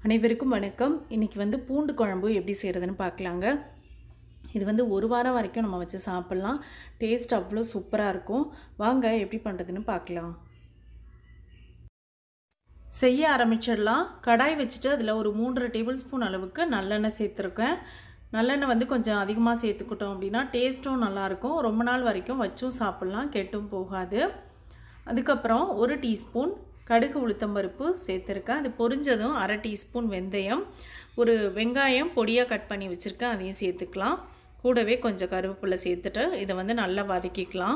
அனைவருக்கும் வணக்கம் இன்றைக்கி வந்து பூண்டு குழம்பு எப்படி செய்கிறதுன்னு பார்க்கலாங்க இது வந்து ஒரு வாரம் வரைக்கும் நம்ம வச்சு சாப்பிட்லாம் டேஸ்ட் அவ்வளோ சூப்பராக இருக்கும் வாங்க எப்படி பண்ணுறதுன்னு பார்க்கலாம் செய்ய ஆரம்பிச்சிடலாம் கடாய் வச்சுட்டு அதில் ஒரு மூன்றரை டேபிள் ஸ்பூன் அளவுக்கு நல்லெண்ணெய் சேர்த்துருக்கேன் நல்லெண்ணெய் வந்து கொஞ்சம் அதிகமாக சேர்த்துக்கிட்டோம் அப்படின்னா டேஸ்ட்டும் நல்லாயிருக்கும் ரொம்ப நாள் வரைக்கும் வச்சும் சாப்பிட்லாம் கெட்டும் போகாது அதுக்கப்புறம் ஒரு டீஸ்பூன் கடுகு உளுத்தம்பருப்பு சேர்த்துருக்கேன் அது பொரிஞ்சதும் அரை டீஸ்பூன் வெந்தயம் ஒரு வெங்காயம் பொடியாக கட் பண்ணி வச்சுருக்கேன் அதையும் சேர்த்துக்கலாம் கூடவே கொஞ்சம் கருவேப்பிலை சேர்த்துட்டு இதை வந்து நல்லா வதக்கிக்கலாம்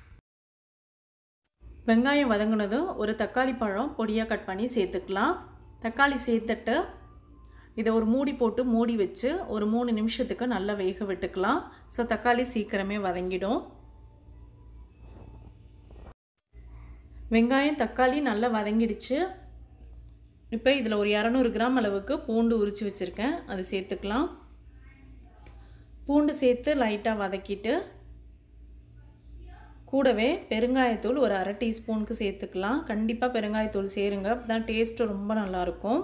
வெங்காயம் வதங்கினதும் ஒரு தக்காளி பழம் பொடியாக கட் பண்ணி சேர்த்துக்கலாம் தக்காளி சேர்த்துட்டு இதை ஒரு மூடி போட்டு மூடி வச்சு ஒரு மூணு நிமிஷத்துக்கு நல்லா வேக விட்டுக்கலாம் ஸோ தக்காளி சீக்கிரமே வதங்கிடும் வெங்காயம் தக்காளி நல்லா வதங்கிடுச்சு இப்போ இதில் ஒரு இரநூறு கிராம் அளவுக்கு பூண்டு உரித்து வச்சுருக்கேன் அது சேர்த்துக்கலாம் பூண்டு சேர்த்து லைட்டாக வதக்கிட்டு கூடவே பெருங்காயத்தூள் ஒரு அரை டீஸ்பூனுக்கு சேர்த்துக்கலாம் கண்டிப்பாக பெருங்காயத்தூள் சேருங்க அப்போ தான் டேஸ்ட்டு ரொம்ப நல்லாயிருக்கும்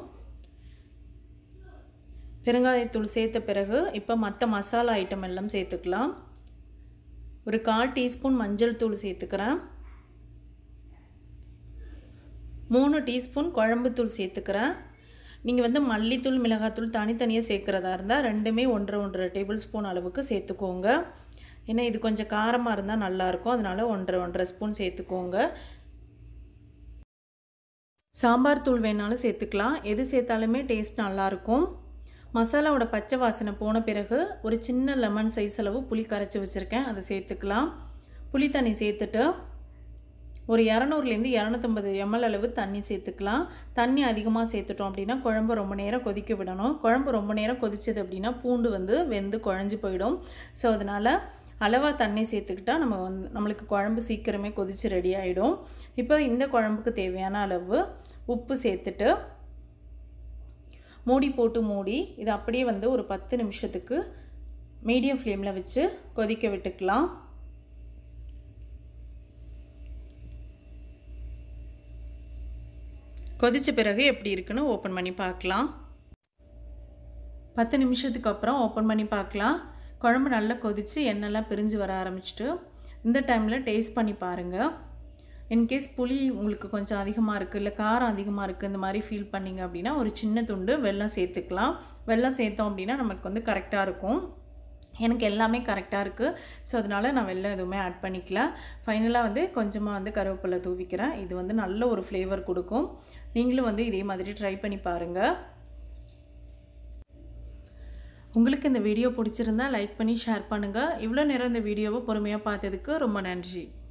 பெருங்காயத்தூள் சேர்த்த பிறகு இப்போ மற்ற மசாலா ஐட்டம் எல்லாம் சேர்த்துக்கலாம் ஒரு கால் டீஸ்பூன் மஞ்சள் தூள் சேர்த்துக்கிறேன் மூணு டீஸ்பூன் குழம்புத்தூள் சேர்த்துக்கிறேன் நீங்கள் வந்து மல்லித்தூள் மிளகாத்தூள் தனித்தனியாக சேர்க்குறதா இருந்தால் ரெண்டுமே ஒன்றரை ஒன்றரை டேபிள் ஸ்பூன் அளவுக்கு சேர்த்துக்கோங்க ஏன்னா இது கொஞ்சம் காரமாக இருந்தால் நல்லாயிருக்கும் அதனால் ஒன்றரை ஒன்றரை ஸ்பூன் சேர்த்துக்கோங்க சாம்பார் தூள் வேணாலும் சேர்த்துக்கலாம் எது சேர்த்தாலுமே டேஸ்ட் நல்லாயிருக்கும் மசாலாவோட பச்சை வாசனை போன பிறகு ஒரு சின்ன லெமன் சைஸ் அளவு புளி கரைச்சி வச்சுருக்கேன் அதை சேர்த்துக்கலாம் புளி தண்ணி சேர்த்துட்டு ஒரு இரநூறுலேருந்து இரநூத்தம்பது எம்எல் அளவு தண்ணி சேர்த்துக்கலாம் தண்ணி அதிகமாக சேர்த்துட்டோம் அப்படின்னா குழம்பு ரொம்ப நேரம் கொதிக்க விடணும் குழம்பு ரொம்ப நேரம் கொதிச்சது அப்படின்னா பூண்டு வந்து வெந்து குழஞ்சி போயிடும் ஸோ அதனால் அளவாக தண்ணி சேர்த்துக்கிட்டா நம்ம வந்து நம்மளுக்கு குழம்பு சீக்கிரமே கொதித்து ரெடி ஆகிடும் இப்போ இந்த குழம்புக்கு தேவையான அளவு உப்பு சேர்த்துட்டு மூடி போட்டு மூடி இது அப்படியே வந்து ஒரு பத்து நிமிஷத்துக்கு மீடியம் ஃப்ளேமில் வச்சு கொதிக்க விட்டுக்கலாம் கொதித்த பிறகு எப்படி இருக்குன்னு ஓப்பன் பண்ணி பார்க்கலாம் பத்து நிமிஷத்துக்கு அப்புறம் ஓப்பன் பண்ணி பார்க்கலாம் குழம்பு நல்லா கொதித்து எண்ணெய்லாம் பிரிஞ்சு வர ஆரம்பிச்சிட்டு இந்த டைமில் டேஸ்ட் பண்ணி பாருங்கள் இன்கேஸ் புளி உங்களுக்கு கொஞ்சம் அதிகமாக இருக்குது இல்லை காரம் அதிகமாக இருக்குது இந்த மாதிரி ஃபீல் பண்ணிங்க அப்படின்னா ஒரு சின்ன துண்டு வெல்லம் சேர்த்துக்கலாம் வெல்லம் சேர்த்தோம் அப்படின்னா நமக்கு வந்து கரெக்டாக இருக்கும் எனக்கு எல்லாமே கரெக்டாக இருக்குது ஸோ அதனால் நான் வெள்ளம் எதுவுமே ஆட் பண்ணிக்கல ஃபைனலாக வந்து கொஞ்சமாக வந்து கருவேப்பிலை தூவிக்கிறேன் இது வந்து நல்ல ஒரு ஃப்ளேவர் கொடுக்கும் நீங்களும் வந்து இதே மாதிரி ட்ரை பண்ணி பாருங்கள் உங்களுக்கு இந்த வீடியோ பிடிச்சிருந்தா லைக் பண்ணி ஷேர் பண்ணுங்கள் இவ்வளோ நேரம் இந்த வீடியோவை பொறுமையாக பார்த்ததுக்கு ரொம்ப நன்றி